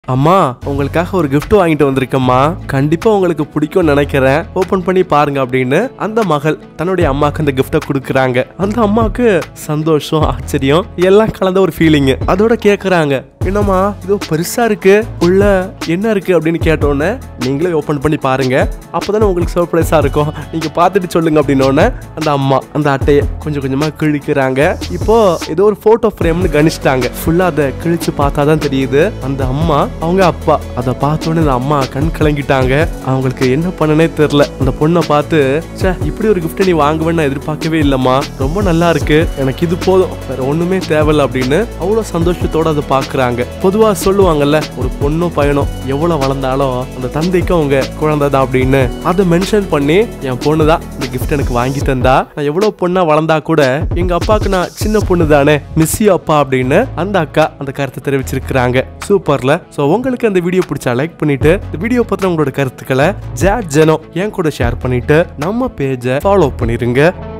அம்மா உங்களுக்காக ஒரு gift வாங்கிட்டு வந்திருக்கேம்மா கண்டிப்பா உங்களுக்கு பிடிக்கும்னு நினைக்கிறேன் ஓபன் பண்ணி பாருங்க அப்படின்னு அந்த மகள் தன்னுடைய அம்மாக்கு அந்த கிஃப்ட்டை கொடுக்குறாங்க அந்த அம்மாவுக்கு சந்தோஷம் ஆச்சரியம் எல்லாம் கலந்த ஒரு ஃபீலிங் அதோட கேக்குறாங்க என்னம்மா இது பெருசா இருக்கு உள்ள என்ன இருக்கு அப்படின்னு கேட்டோன்னே நீங்களே ஓபன் பண்ணி பாருங்க அப்பதானே உங்களுக்கு சர்ப்ரைஸா இருக்கும் நீங்க பார்த்துட்டு சொல்லுங்க அப்படின்னோடனே அந்த அம்மா அந்த அட்டையை கொஞ்சம் கொஞ்சமா கிழிக்கிறாங்க இப்போ ஏதோ ஒரு போட்டோ ஃப்ரேம்னு கணிச்சிட்டாங்க ஃபுல்லா அதை கிழிச்சு பார்த்தா தான் தெரியுது அந்த அம்மா அவங்க அப்பா அதை பார்த்தோன்னே அந்த அம்மா கண் கலங்கிட்டாங்க அவங்களுக்கு என்ன பண்ணனே தெரியல அந்த பொண்ணை பார்த்து ச்சே இப்படி ஒரு gift நீ வாங்குவேன்னு நான் எதிர்பார்க்கவே இல்லம்மா ரொம்ப நல்லா இருக்கு எனக்கு இது போதும் வேற ஒண்ணுமே தேவையில்ல அப்படின்னு அவ்வளவு சந்தோஷத்தோட அதை பாக்குறாங்க பொதுவா சொல்லுவாங்கல்ல ஒரு பொண்ணும் பையனும் எவ்வளவு வளர்ந்தாலும் அந்த தந்தைக்கு அவங்க குழந்தை தான் அப்படின்னு அதை மென்ஷன் பண்ணி என் பொண்ணு தான் இந்த gift எனக்கு வாங்கி தந்தா நான் எவ்வளவு பொண்ணா வளர்ந்தா கூட எங்க அப்பாவுக்கு நான் சின்ன பொண்ணு தானே மிஸ் அப்பா அப்படின்னு அந்த அக்கா அந்த கருத்தை தெரிவிச்சிருக்கிறாங்க சூப்பர்ல சோ உங்களுக்கு அந்த வீடியோ பிடிச்சா லைக் பண்ணிட்டு இந்த வீடியோ பத்தின உங்களோட கருத்துக்களை ஜாட் ஜெனோ என் கூட ஷேர் பண்ணிட்டு நம்ம பேஜை ஃபாலோ பண்ணிருங்க